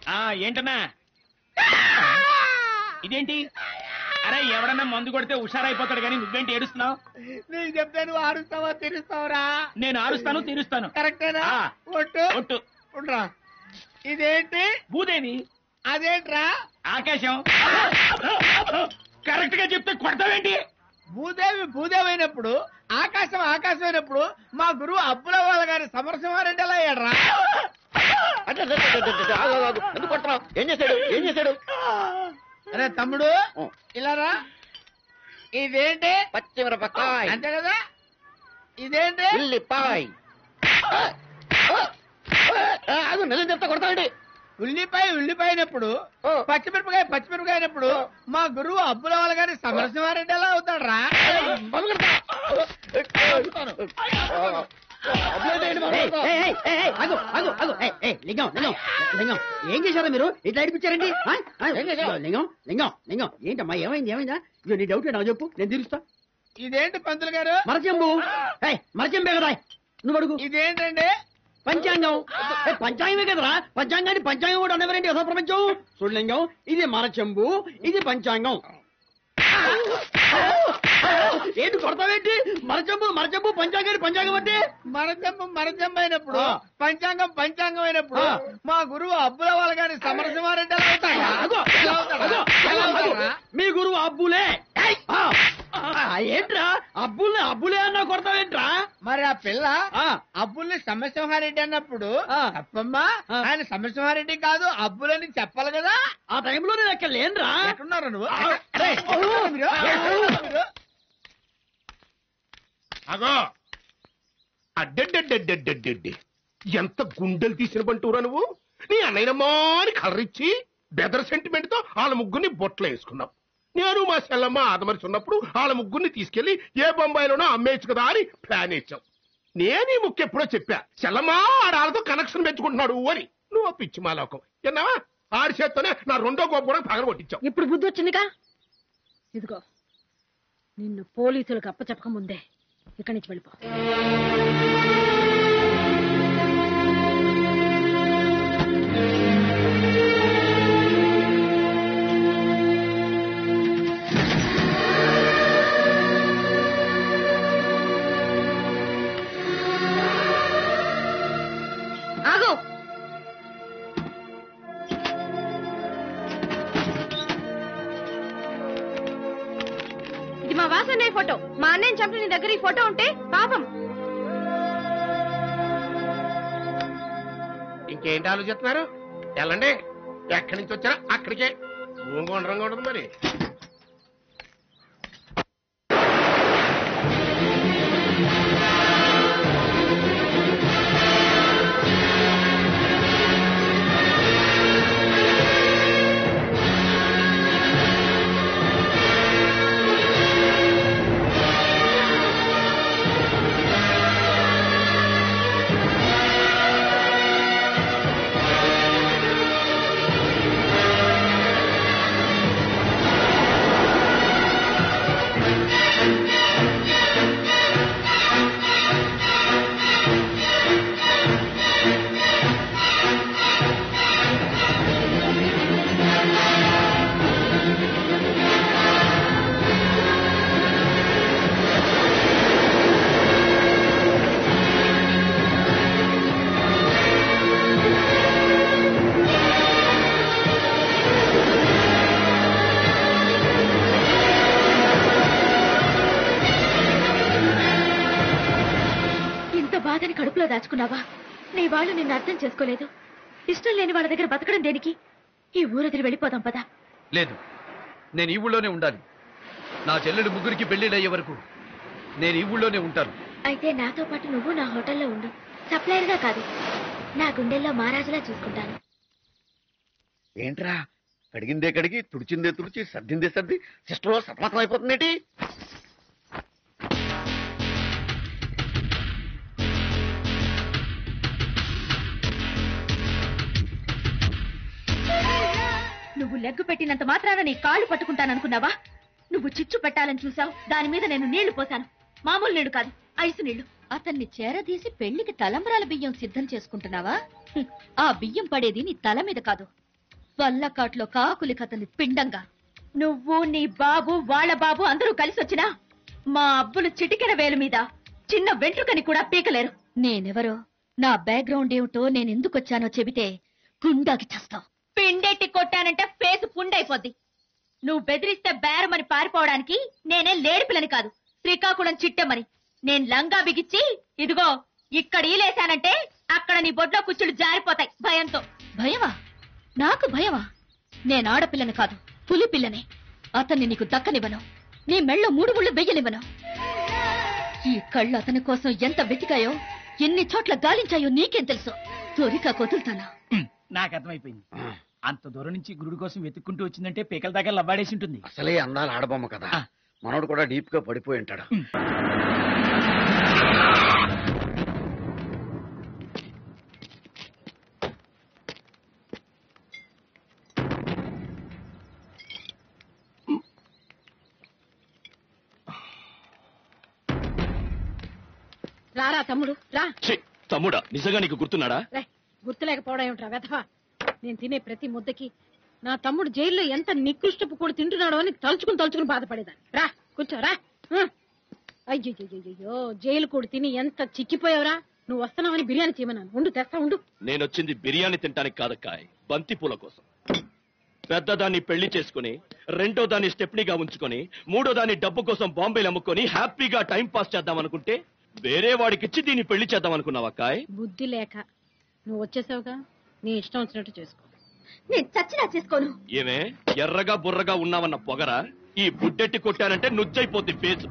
ఆ ఏంటన్నా ఇదేంటి అరే ఎవడన్నా మందు కొడితే హుషారైపోతాడు కానీ నువ్వేంటి ఏడుస్తున్నావు నీకు చెప్తే నువ్వు ఆడుస్తావా తెరుస్తావురా నేను ఆరుస్తాను తీరుస్తాను కరెక్టేనా ఆ. ఒట్టు ఒట్టు ఉండ్రా ఇదేంటి భూదేవి అదేంట్రా ఆకాశం కరెక్ట్ గా చెప్తే కొడతావేంటి భూదేవి భూదేవి అయినప్పుడు ఆకాశం ఆకాశం అయినప్పుడు మా గురువు అప్పుల వాళ్ళ గారి సమరసింహారెడ్డి ఎలా అయ్యాడ్రా అదే, అదే, అదే, అదే, అదే, ఆగు, ఆగు, ఆగు. ఎందుకు కొడుతున్నావు ఏం చేశాడు ఏం చేశాడు అరే తమ్ముడు ఓ. ఇలా రా ఇదేంటి పచ్చిమిరపకాయ్ అంతే కదా ఇదేంటి ఉల్లిపాయ్ అది నిజం చెప్తా కొడతాండి ఉల్లిపాయ ఉల్లిపాయ అయినప్పుడు ఓ. పచ్చిమిరపకాయ పచ్చిమిరపకాయ అయినప్పుడు మా గురువు అప్పుల వాళ్ళ గారి సమరసింహారెడ్డి ఎలా అవుతాడ్రా ఏయ్, ఏయ్, ఏయ్, ఏయ్, ఏయ్, ఆగు, ఆగు, ఆగు. ఏయ్, ఏయ్, లింగం లింగం లింగం ఏం చేశారా మీరు ఇట్లా అడిపించారండి ఆ? ఆ, ఏం చేశావు? లింగం లింగం లింగం ఏంటమ్మా ఏమైంది ఏమైందా ఇగో నీ డౌట్ నాకు చెప్పు నేను తీరుస్తా ఇదేంటి పంతులు గారు మరచెంబు ఏయ్ మరచెంబే కదా నువ్వు అడుగు ఇదేంటండి పంచాంగం ఏయ్, పంచాంగమే కదరా పంచాంగాన్ని పంచాంగం కూడా అనేవరండి యథా ప్రపంచం చూడు లింగం ఇది మరచెంబు ఇది పంచాంగం ఏంటి కొడతావేంటి మరచెంబు మరచెంబు పంచాంగాన్ని పంచాంగం అంటే మరజంబం మరజంబ అయినప్పుడు ఆ. పంచాంగం పంచాంగం అయినప్పుడు ఆ. మా గురువు అప్పుల వాళ్ళ గారి సమరసింహారెడ్డి ఎలా అవుతాడా? అగో, ఎలా అగో, అవుతాడా? అగో, ఎలా అగో, అవుతాడా? మీ గురువు అబ్బులే ఆ, ఆ, ఏంట్రా అబ్బులే అబ్బులే అన్నా కొడతావేంట్రా మరి ఆ పిల్ల ఆ, అబ్బుల్ని సమరసింహారెడ్డి అన్నప్పుడు ఆ. తప్పమ్మా ఆ. ఆయన సమరసింహారెడ్డి కాదు అబ్బులని చెప్పాలి కదా ఆ టైంలో నేను అక్కడ లేనురా ఎక్కడున్నారు నువ్వు ఆ. రేయ్, ఎక్కడున్నారు మీరు? ఎక్కడున్నారు మీరు? అగో అడ్డెడ్డెడ్డెడ్డెడ్డెడ్డి ఎంత గుండెలు తీసిన బంటూరా నువ్వు నీ అన్నయ్యమారి కలరిచ్చి బెదర్ సెంటిమెంట్ తో వాళ్ళ ముగ్గురిని బొట్టలు వేసుకున్నావు నేను మా చెల్లమ్మ ఆదమరిచి ఉన్నప్పుడు వాళ్ళ ముగ్గురిని తీసుకెళ్లి ఏ బొంబాయిలోనో అమ్మేయచ్చు కదా అని ప్లాన్ ఇచ్చావు నేను ఈ ముఖ్య ఎప్పుడో చెప్పా చెల్లమ్మ ఆడాలతో కనెక్షన్ పెంచుకుంటున్నాడు అని నువ్వు పిచ్చి మాలోకం విన్నావా ఆడి చేత్తోనే నా రెండో గోపు కూడా పగల కొట్టించావు ఇప్పుడు బుద్ధి వచ్చిందిగా ఇదిగో నిన్ను పోలీసులకు అప్పచెప్పక ముందే ఇక్కడి నుంచి వెళ్ళిపో ఆగు ఇది మా వాసన్నయ్య ఫోటో మా అన్నయ్య చంపిన నీ దగ్గర ఈ ఫోటో ఉంటే పాపం ఇంకేంటి ఆలోచిస్తున్నారు వెళ్ళండి ఎక్కడి నుంచి వచ్చారా అక్కడికే భూమి గుండ్రంగా ఉండదు మరి ఇంత బాధని కడుపులో దాచుకున్నావా నీ వాళ్ళు నిన్ను అర్థం చేసుకోలేదు ఇష్టం లేని వాళ్ళ దగ్గర బతకడం దేనికి ఈ ఊరదిరి వెళ్ళిపోదాం పదా లేదు నేను ఈ ఊళ్ళోనే ఉండాలి నా చెల్లెలు ముగ్గురికి పెళ్లిళ్ళు అయ్యే వరకు నేను ఈ ఊళ్ళోనే ఉంటాను అయితే నాతో పాటు నువ్వు నా హోటల్లో ఉండు సప్లైయర్ గా కాదు నా గుండెల్లో మహారాజులా చూసుకుంటాను ఏంట్రా కడిగిందే కడిగి తుడిచిందే తుడిచి సర్దిందే సర్ది సిస్టర్ సతమతం అయిపోతుందేటి నువ్వు లెగ్గు పెట్టినంత మాత్రాన నీ కాళ్ళు పట్టుకుంటాననుకున్నావా నువ్వు చిచ్చు పెట్టాలని చూసావు దాని మీద నేను నీళ్లు పోశాను మామూలు నీళ్లు కాదు ఐసు నీళ్లు అతన్ని చేరదీసి పెళ్లికి తలంబరాల బియ్యం సిద్ధం చేసుకుంటున్నావా హ్మ్. ఆ బియ్యం పడేది నీ తల మీద కాదు వల్లకాట్లో కాకులి కథని పిండంగా నువ్వు నీ బాబు వాళ్ళ బాబు అందరూ కలిసి వచ్చినా మా అబ్బులు చిటికెన వేలు మీద చిన్న వెంట్రుకని కూడా పీకలేరు నేనెవరో నా బ్యాక్గ్రౌండ్ ఏమిటో నేను ఎందుకు వచ్చానో చెబితే గుండాకి చేస్తావు పిండెట్టి కొట్టానంటే ఫేస్ పుండైపోద్ది నువ్వు బెదిరిస్తే బేరమని పారిపోవడానికి నేనే లేడి పిల్లని కాదు శ్రీకాకుళం చిట్టమని నేను లంగా బిగిచ్చి ఇదిగో ఇక్కడ ఈలేశానంటే అక్కడ నీ బొడ్లో కుచ్చులు జారిపోతాయి భయంతో భయమా నాకు భయమా నేను ఆడపిల్లని కాదు పులి పిల్లని అతన్ని నీకు దక్కనివ్వను నీ మెళ్ళో మూడు ముళ్ళు వెయ్యనివ్వను ఈ కళ్ళు అతని కోసం ఎంత వెతికాయో ఎన్ని చోట్ల గాలించాయో నీకేం తెలుసు దొరికా కొదులుతానా నాకు అర్థమైపోయింది అంత దూరం నుంచి గురుడు కోసం వెతుక్కుంటూ వచ్చిందంటే పీకల దగ్గర లవ్వాడేసి ఉంటుంది అసలే అందాల ఆడబొమ్మ కదా ఆ. మనోడు కూడా డీప్ గా పడిపోయి ఉంటాడు రారా తమ్ముడు రా తమ్ముడా నిజంగా నీకు గుర్తున్నాడా రే గుర్తులేకపోవడం ఏమిట్రా వెధవా నేను తినే ప్రతి ముద్దకి నా తమ్ముడు జైల్లో ఎంత నికృష్టపు కూడా తింటున్నాడో అని తలుచుకుని తలుచుకుని బాధపడేదాన్ని రా కూర్చో రా అయ్యో జైలు కూడా తిని ఎంత చిక్కిపోయావురా నువ్వు వస్తున్నావని బిర్యానీ చేయమన్నాను ఉండు తెస్తా ఉండు నేనొచ్చింది బిర్యానీ తినడానికి కాదక్కాయ్ బంతి పూల కోసం పెద్దదాన్ని పెళ్లి చేసుకుని రెండో దాన్ని స్టెప్నీగా ఉంచుకొని మూడో దాన్ని డబ్బు కోసం బాంబేలు అమ్ముకొని హ్యాపీగా టైం పాస్ చేద్దాం అనుకుంటే వేరే వాడికిచ్చి దీన్ని పెళ్లి చేద్దాం అనుకున్నావా కాయ్ బుద్ధి లేక నువ్వు వచ్చేసావుగా నీ ఇష్టం వచ్చినట్టు చేసుకో నేను చచ్చినా చేసుకోను ఏమే ఎర్రగా బుర్రగా ఉన్నావన్న పొగరా ఈ బుడ్డెట్టి కొట్టానంటే నుజ్జైపోద్ది ఫేస్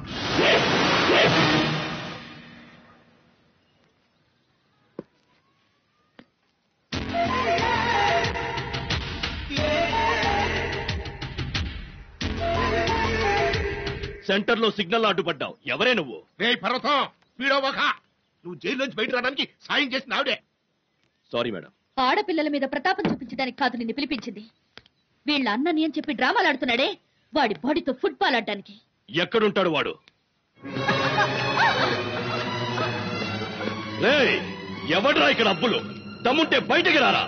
సెంటర్ లో సిగ్నల్ అడ్డుపడ్డావు ఎవరే నువ్వు రే పర్వతం పీడోవక నువ్వు జైలు నుంచి బయట రావడానికి సాయం చేసిన ఆవిడే సారీ మేడం ఆడపిల్లల మీద ప్రతాపం చూపించడానికి కాదు నిన్ను పిలిపించింది వీళ్ళ అన్నని అని చెప్పి డ్రామాలు ఆడుతున్నాడే వాడి బాడీతో ఫుట్బాల్ ఆడడానికి ఎక్కడుంటాడు వాడు రేయ్, ఎవడ్రా ఇక్కడ అబ్బులు దమ్ముంటే బయటికి రారా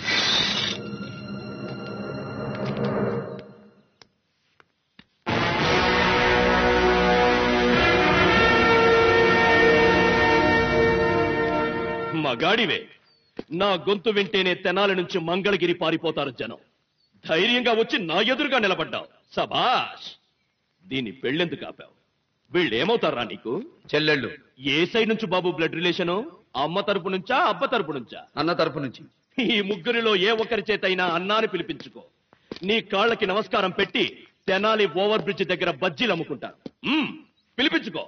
మగాడివే నా గొంతు వింటేనే తెనాలి నుంచి మంగళగిరి పారిపోతారు జనం ధైర్యంగా వచ్చి నా ఎదురుగా నిలబడ్డావు సబాష్ దీన్ని పెళ్ళెందుకు ఆపావు వీళ్ళేమవుతారా నీకు చెల్లెళ్ళు ఏ సైడ్ నుంచి బాబు బ్లడ్ రిలేషను అమ్మ తరపు నుంచా అబ్బ తరపు నుంచా అన్న తరపు నుంచి ఈ ముగ్గురిలో ఏ ఒక్కరి చేతైనా అన్నాని పిలిపించుకో నీ కాళ్ళకి నమస్కారం పెట్టి తెనాలి ఓవర్ బ్రిడ్జ్ దగ్గర బజ్జీలు అమ్ముకుంటాను మ్మ్, పిలిపించుకో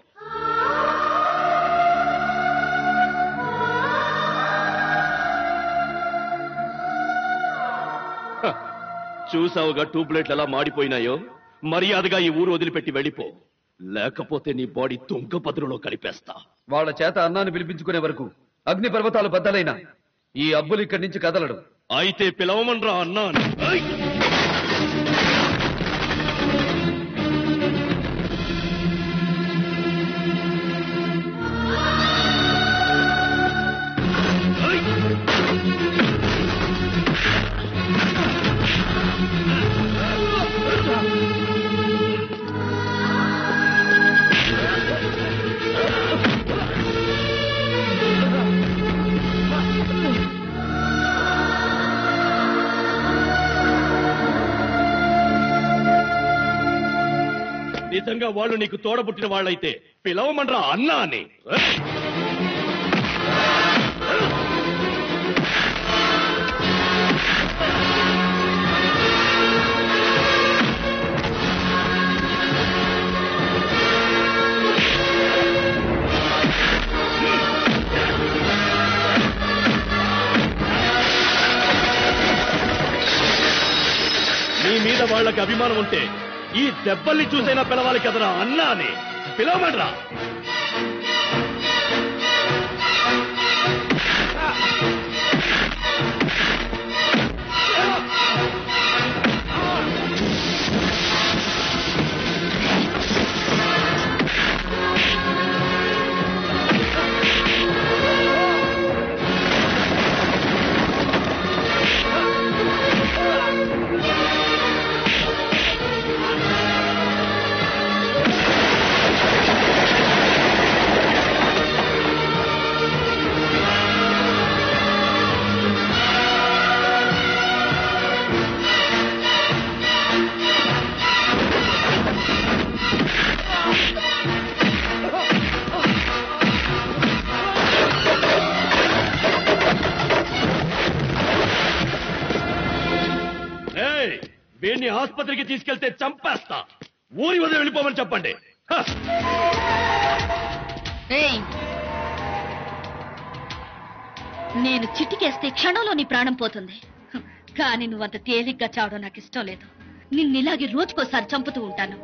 హ, చూసావుగా ట్యూబ్లైట్లు ఎలా మాడిపోయినాయో మర్యాదగా ఈ ఊరు వదిలిపెట్టి వెళ్ళిపో లేకపోతే నీ బాడీ తుంగపదులలో కలిపేస్తా వాళ్ళ చేత అన్నాన్ని పిలిపించుకునే వరకు అగ్ని పర్వతాలు బద్దలైన ఈ అబ్బులు ఇక్కడి నుంచి కదలడు అయితే పిలవమనరా అన్నాను ఐ! నిజంగా వాళ్ళు నీకు తోడబుట్టిన వాళ్ళైతే పిలవమనరా అన్నా అని ఐ! నీ మీద వాళ్ళకి అభిమానం ఉంటే ఈ దెబ్బల్ని చూసైనా పిలవాలి కదరా అన్నా అని పిలవమనరా వీడిని ఆసుపత్రికి తీసుకెళ్తే చంపేస్తా ఊరి వదిలి వెళ్ళిపోమని చెప్పండి హ! ఏయ్! నేను చిటికేస్తే క్షణంలో నీ ప్రాణం పోతుంది హ్, కానీ నువ్వంత తేలిగ్గా చావడం నాకు ఇష్టం లేదు నిన్నిలాగే రోజుకోసారి చంపుతూ ఉంటాను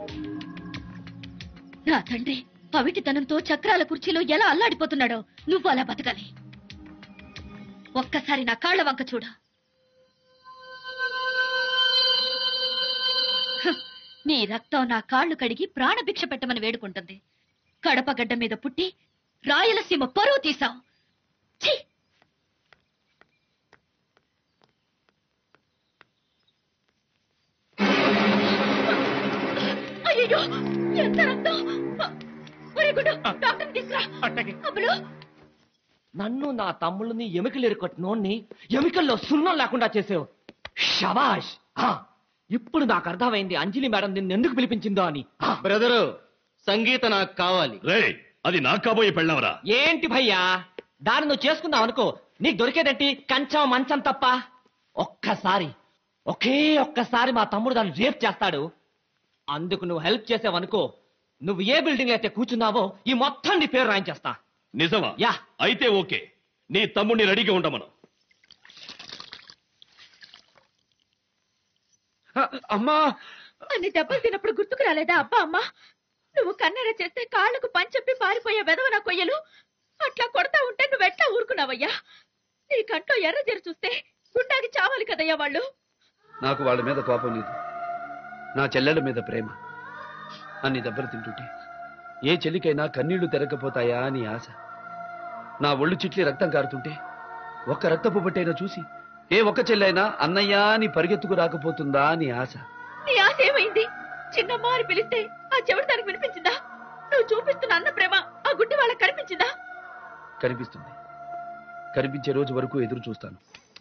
నా తండ్రి పవిటితనంతో చక్రాల కుర్చీలో ఎలా అల్లాడిపోతున్నాడో నువ్వు అలా బతకాలి ఒక్కసారి నా కాళ్ళ వంక చూడు హ్, నీ రక్తం నా కాళ్ళు కడిగి ప్రాణభిక్ష పెట్టమని వేడుకుంటుంది కడపగడ్డ మీద పుట్టి రాయలసీమ పరువు తీసావు ఛీ! అయ్యయ్యో, ఎంత రక్తం! ఒరే గుడ్డు, డాక్టర్ని తీసుకురా. అబ్బులు, నన్ను నా తమ్ముళ్ళని ఎముకలు ఎరుకొట్టినోన్ని ఎముకల్లో సున్నం లేకుండా చేసావు షబాష్ ఆ, ఇప్పుడు నాకు అర్థమైంది అంజలి మేడం నిన్ను ఎందుకు పిలిపించిందో అని ఆ, బ్రదరు సంగీత నాకు కావాలి రేయ్ అది నాకు కాబోయే పెళ్ళవరా ఏంటి భయ్యా దాన్ని నువ్వు చేసుకున్నావు అనుకో నీకు దొరికేదేంటి కంచం మంచం తప్ప ఒక్కసారి ఒకే ఒక్కసారి మా తమ్ముడు దాన్ని రేప్ చేస్తాడు అందుకు నువ్వు హెల్ప్ చేసావనుకో నువ్వు ఏ బిల్డింగ్ అయితే కూర్చున్నావో ఈ మొత్తం నీ పేరు రాయించేస్తా నిజమా యా. అయితే ఓకే నీ తమ్ముడిని రెడీగా ఉండమను అమ్మా అన్ని దెబ్బలు తిన్నప్పుడు గుర్తుకు రాలేదా అబ్బా అమ్మ నువ్వు కన్నెర చేస్తే కాళ్ళకు పంచెప్పి పారిపోయే వెదవన కొయ్యలు అట్లా కొడతా ఉంటే నువ్వెట్లా ఊరుకున్నావయ్యా నీ కంట్లో ఎర్ర జరి చూస్తే గుండాకి చావాలి కదయ్యా వాళ్ళు నాకు వాళ్ళ మీద కోపం లేదు నా చెల్లెల మీద ప్రేమ అన్ని దెబ్బలు తింటుంటే ఏ చెల్లికైనా కన్నీళ్లు తెరకపోతాయా అని ఆశ నా ఒళ్ళు చిట్లి రక్తం కారుతుంటే ఒక్క రక్తపు బట్టైనా చూసి ఏ ఒక్క చెల్లైనా అన్నయ్య అని పరిగెత్తుకు రాకపోతుందా అని ఆశ నీ ఆశ ఏమైంది చిన్నమ్మ అని పిలిస్తే ఆ చెవిటి దానికి వినిపించిందా నువ్వు చూపిస్తున్న అన్న ప్రేమ ఆ గుడ్డి వాళ్ళకి కనిపించిందా కనిపిస్తుంది కనిపించే రోజు వరకు ఎదురు చూస్తాను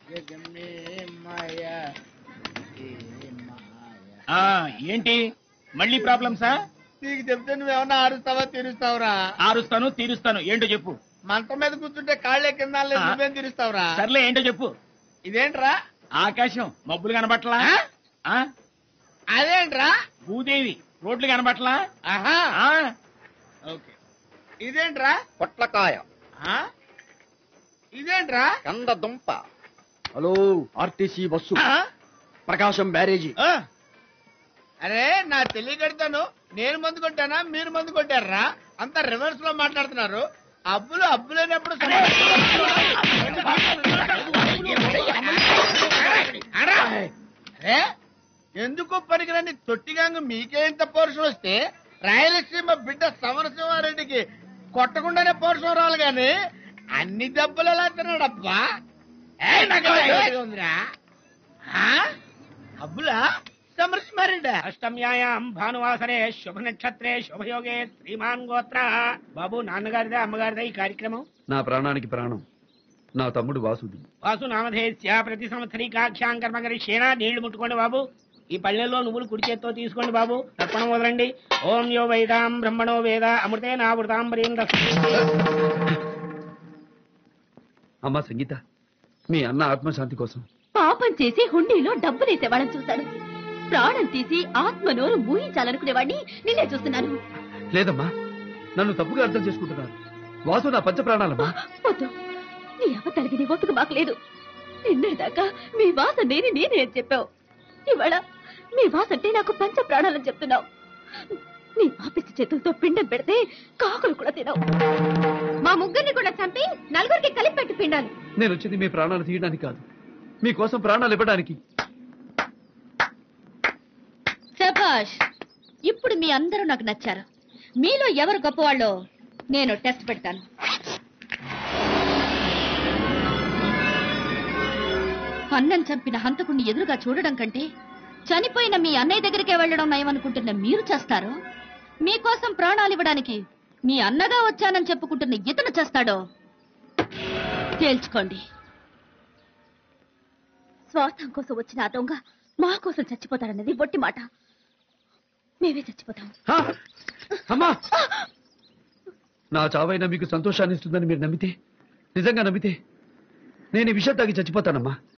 ఆ, ఏంటి మళ్ళీ ప్రాబ్లమ్సా నీకు చెప్తే నువ్వేమన్నా ఆరుస్తావా తీరుస్తావురా ఆరుస్తాను తీరుస్తాను ఏంటో చెప్పు మంచం మీద కూర్చుంటే కాళ్ళే కింద లేదు, ఆ. నువ్వేం తీరుస్తావురా సర్లే ఏంటో చెప్పు ఇదేంట్రా ఆకాశం మబ్బులు కనబట్లా ఆ? ఆ? అదేంట్రా భూదేవి రోడ్లు కనబట్లా ఆహా ఆ? ఓకే ఇదేంట్రా పొట్లకాయ ఆ? ఇదేంట్రా కంద దుంప హలో ఆర్టీసీ బస్సు ఆ? ప్రకాశం బ్యారేజీ ఆ. అరే నా తెలియకడతాను నేను మందు కొట్టానా మీరు మందు కొట్టారా అంతా రివర్స్ లో మాట్లాడుతున్నారు అబ్బులు అబ్బులేనప్పుడు అరా! అరే ఎందుకు పనికిరాని తొట్టిగాంగ మీకే ఇంత పౌరుషం వస్తే రాయలసీమ బిడ్డ సమరసింహారెడ్డికి కొట్టకుండానే పౌరుషం రావాలి గాని అన్ని దెబ్బలు ఎలా తిన్నాడబ్బా ఏయ్, నాకు భయంగా ఉందిరా ఆ? అబ్బులా సమరసింహారెడ్డి అష్టమ్యాయాం భానువాసరే శుభ నక్షత్రే శుభయోగే శ్రీమాన్ గోత్ర బాబు నాన్నగారిదే అమ్మగారిదే ఈ కార్యక్రమం నా ప్రాణానికి ప్రాణం నా తమ్ముడు వాసుది వాసు నామధేస్య ప్రతి సంవత్సరీకాఖ్యాం కర్మ గరిష్యేనా నీళ్లు ముట్టుకోండి బాబు ఈ పల్లెల్లో నువ్వులు కుడి చేత్తో తీసుకోండి బాబు తర్పణం వదలండి ఓం యో వైదాం బ్రహ్మణో వేద అమృతే నామృతాం బరీంద్ర అమ్మా సంగీత మీ అన్న ఆత్మశాంతి కోసం పాపం చేసి హుండీలో డబ్బులేసే వాళ్ళని చూశాను ప్రాణం తీసి ఆత్మ నోరు మూయించాలనుకునేవాడిని నిన్నే చూస్తున్నాను లేదమ్మా నన్ను తప్పుగా అర్థం చేసుకుంటున్నారు వాసు నా పంచ ప్రాణాలమ్మా వద్దు నీ అబద్ధాలకి నీ ఒప్పుకు మాకు లేదు నిన్నటిదాకా మీ వాస నేనే నేనే అని చెప్పావు ఇవాళ మీ వాస అంటే నాకు పంచ ప్రాణాలని చెప్తున్నావు నీ పాపిసి చేతులతో పిండం పెడితే కాకులు కూడా తినవు మా ముగ్గురిని కూడా చంపి నలుగురికి కలిపి పెట్టి పిండాలి నేను వచ్చింది మీ ప్రాణాలు తీయడానికి కాదు మీకోసం ప్రాణాలు ఇవ్వడానికి శభాష్ ఇప్పుడు మీ అందరూ నాకు నచ్చారు మీలో ఎవరు గొప్పవాళ్ళో నేను టెస్ట్ పెడతాను అన్నం చంపిన హంతకుణ్ణి ఎదురుగా చూడడం కంటే చనిపోయిన మీ అన్నయ్య దగ్గరికే వెళ్ళడం నయమనుకుంటున్న మీరు చేస్తారో మీకోసం ప్రాణాలు ఇవ్వడానికి మీ అన్నగా వచ్చానని చెప్పుకుంటున్న ఇతను చేస్తాడో తేల్చుకోండి స్వార్థం కోసం వచ్చిన ఆ దొంగ మా కోసం చచ్చిపోతాడన్నది బొట్టి మాట మేమే చచ్చిపోతాం హా? అమ్మా నా చావైనా మీకు సంతోషాన్ని ఇస్తుందని మీరు నమ్మితే నిజంగా నమ్మితే నేను ఈ విషయం తాగి చచ్చిపోతానమ్మా